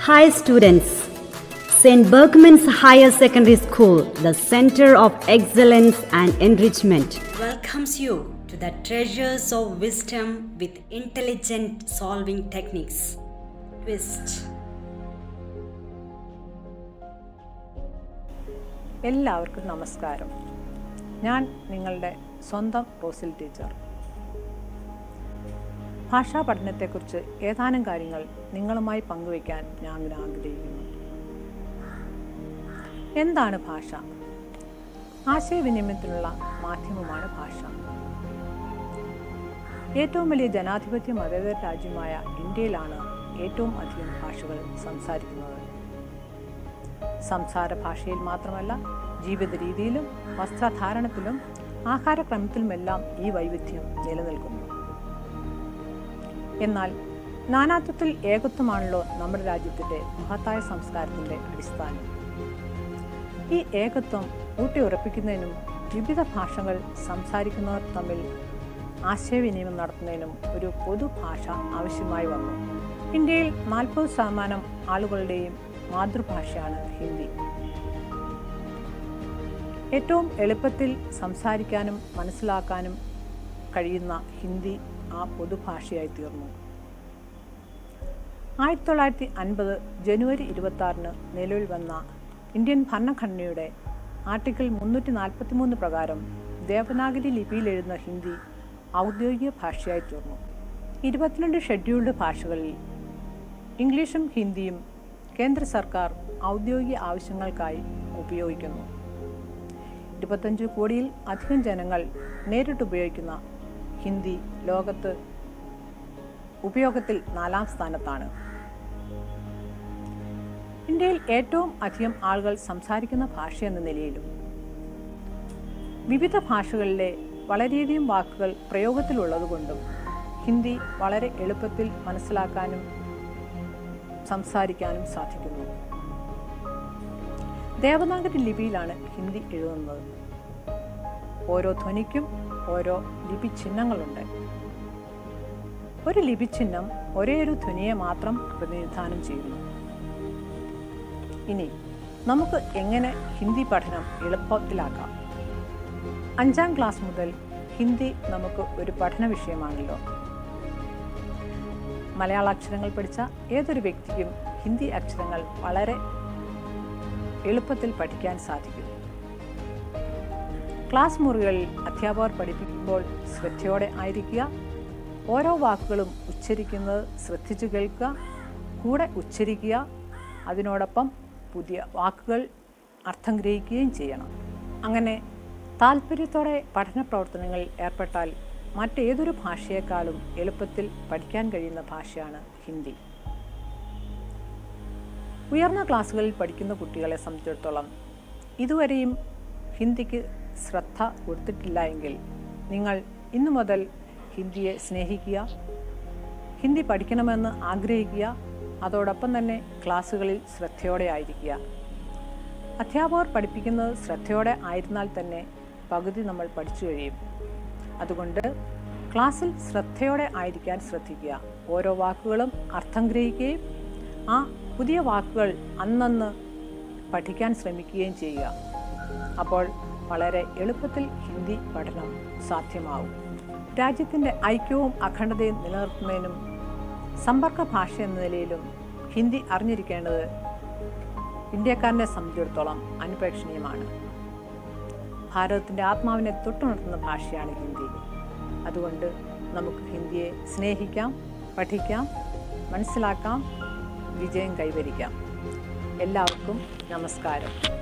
Hi students, St. Bergman's Higher Secondary School, the Center of Excellence and Enrichment, welcomes you to the treasures of wisdom with intelligent solving techniques. Twist. എല്ലാവർക്കും നമസ്കാരം ഞാൻ നിങ്ങളുടെ സ്വന്തം റോസിൽ teacher ഭാഷാ പഠനത്തെക്കുറിച്ച് ഏതാനും കാര്യങ്ങൾ നിങ്ങളുമായി പങ്കുവയ്ക്കാൻ ഞാൻ ആഗ്രഹിക്കുന്നു എന്താണ് ഭാഷ ആശയവിനിമയത്തിനുള്ള മാധ്യമമാണ് ഭാഷ ഏറ്റവും വലിയ ജനാധിപത്യ മതേതര രാജ്യമായ ഇന്ത്യയിലാണ് ഏറ്റവും അധികം ഭാഷകൾ സംസാരിക്കുന്നത് സംസാര ഭാഷയിൽ മാത്രമല്ല ജീവിത രീതിയിലും വസ്ത്രധാരണത്തിലും ആഹാരക്രമത്തിലുമെല്ലാം ഈ വൈവിധ്യം നിലനിൽക്കുന്നു എന്നാൽ നാനാത്വത്തിൽ ഏകത്വമാണല്ലോ നമ്മുടെ രാജ്യത്തിൻ്റെ മഹത്തായ സംസ്കാരത്തിൻ്റെ അടിസ്ഥാനം ഈ ഏകത്വം ഊട്ടിയുറപ്പിക്കുന്നതിനും വിവിധ ഭാഷകൾ സംസാരിക്കുന്നവർ തമ്മിൽ ആശയവിനിമയം നടത്തുന്നതിനും ഒരു പൊതുഭാഷ ആവശ്യമായി വന്നു ഇന്ത്യയിൽ നാൽപ്പത് ശതമാനം ആളുകളുടെയും മാതൃഭാഷയാണ് ഹിന്ദി ഏറ്റവും എളുപ്പത്തിൽ സംസാരിക്കാനും മനസ്സിലാക്കാനും കഴിയുന്ന ഹിന്ദി ആ പൊതുഭാഷയായി തീർന്നു ആയിരത്തി തൊള്ളായിരത്തി അൻപത് ജനുവരി ഇരുപത്തി ആറിന് നിലവിൽ വന്ന ഇന്ത്യൻ ഭരണഘടനയുടെ ആർട്ടിക്കിൾ മുന്നൂറ്റി നാൽപ്പത്തി മൂന്ന് പ്രകാരം ദേവനാഗരി ലിപിയിൽ എഴുതുന്ന ഹിന്ദി ഔദ്യോഗിക ഭാഷയായി തീർന്നു ഇരുപത്തിരണ്ട് ഷെഡ്യൂൾഡ് ഭാഷകളിൽ ഇംഗ്ലീഷും ഹിന്ദിയും കേന്ദ്ര സർക്കാർ ഔദ്യോഗിക ആവശ്യങ്ങൾക്കായി ഉപയോഗിക്കുന്നു ഇരുപത്തഞ്ച് കോടിയിൽ അധികം ജനങ്ങൾ നേരിട്ട് ഉപയോഗിക്കുന്ന ഹിന്ദി ലോകത്ത് ഉപയോഗത്തിൽ നാലാം സ്ഥാനത്താണ് ഇന്ത്യയിൽ ഏറ്റവും അധികം ആളുകൾ സംസാരിക്കുന്ന ഭാഷ എന്ന നിലയിലും വിവിധ ഭാഷകളിലെ വളരെയധികം വാക്കുകൾ പ്രയോഗത്തിലുള്ളതുകൊണ്ടും ഹിന്ദി വളരെ എളുപ്പത്തിൽ മനസ്സിലാക്കാനും സംസാരിക്കാനും സാധിക്കുന്നു ദേവനാഗരി ലിപിയിലാണ് ഹിന്ദി എഴുതുന്നത് ഓരോ ധ്വനിക്കും ഓരോ ലിപി ചിഹ്നങ്ങളുണ്ട് ഒരു ലിപി ചിഹ്നം ഒരേ ഒരു ധ്വനിയെ മാത്രം പ്രതിനിധാനം ചെയ്യുന്നു ഇനി നമുക്ക് എങ്ങനെ ഹിന്ദി പഠനം എളുപ്പത്തിലാക്കാം അഞ്ചാം ക്ലാസ് മുതൽ ഹിന്ദി നമുക്ക് ഒരു പഠന വിഷയമാണല്ലോ മലയാള അക്ഷരങ്ങൾ പഠിച്ച ഏതൊരു വ്യക്തിക്കും ഹിന്ദി അക്ഷരങ്ങൾ വളരെ എളുപ്പത്തിൽ പഠിക്കാൻ സാധിക്കും ക്ലാസ് മുറികളിൽ അധ്യാപകർ പഠിപ്പിക്കുമ്പോൾ ശ്രദ്ധയോടെ ആയിരിക്കുക ഓരോ വാക്കുകളും ഉച്ചരിക്കുന്നത് ശ്രദ്ധിച്ചു കേൾക്കുക കൂടെ ഉച്ചരിക്കുക അതിനോടൊപ്പം പുതിയ വാക്കുകൾ അർത്ഥം ഗ്രഹിക്കുകയും ചെയ്യണം അങ്ങനെ താല്പര്യത്തോടെ പഠന പ്രവർത്തനങ്ങളിൽ ഏർപ്പെട്ടാൽ മറ്റേതൊരു ഭാഷയേക്കാളും എളുപ്പത്തിൽ പഠിക്കാൻ കഴിയുന്ന ഭാഷയാണ് ഹിന്ദി ഉയർന്ന ക്ലാസ്സുകളിൽ പഠിക്കുന്ന കുട്ടികളെ സംബന്ധിച്ചിടത്തോളം ഇതുവരെയും ഹിന്ദിക്ക് ശ്രദ്ധ കൊടുത്തിട്ടില്ല എങ്കിൽ നിങ്ങൾ ഇന്നു മുതൽ ഹിന്ദിയെ സ്നേഹിക്കുക ഹിന്ദി പഠിക്കണമെന്ന് ആഗ്രഹിക്കുക അതോടൊപ്പം തന്നെ ക്ലാസ്സുകളിൽ ശ്രദ്ധയോടെ ആയിരിക്കുക അധ്യാപകർ പഠിപ്പിക്കുന്നത് ശ്രദ്ധയോടെ ആയിരുന്നാൽ തന്നെ പകുതി നമ്മൾ പഠിച്ചു കഴിയും അതുകൊണ്ട് ക്ലാസ്സിൽ ശ്രദ്ധയോടെ ആയിരിക്കാൻ ശ്രദ്ധിക്കുക ഓരോ വാക്കുകളും അർത്ഥം ഗ്രഹിക്കുകയും ആ പുതിയ വാക്കുകൾ അന്നന്ന് പഠിക്കാൻ ശ്രമിക്കുകയും ചെയ്യുക അപ്പോൾ വളരെ എളുപ്പത്തിൽ ഹിന്ദി പഠനം സാധ്യമാവും രാജ്യത്തിൻ്റെ ഐക്യവും അഖണ്ഡതയും നിലനിർത്തുന്നതിനും സമ്പർക്ക ഭാഷ എന്ന നിലയിലും ഹിന്ദി അറിഞ്ഞിരിക്കേണ്ടത് ഇന്ത്യക്കാരനെ സംബന്ധിച്ചിടത്തോളം അനുപേക്ഷണീയമാണ് ഭാരതത്തിൻ്റെ ആത്മാവിനെ തൊട്ടുണർത്തുന്ന ഭാഷയാണ് ഹിന്ദി അതുകൊണ്ട് നമുക്ക് ഹിന്ദിയെ സ്നേഹിക്കാം പഠിക്കാം മനസ്സിലാക്കാം വിജയം കൈവരിക്കാം എല്ലാവർക്കും നമസ്കാരം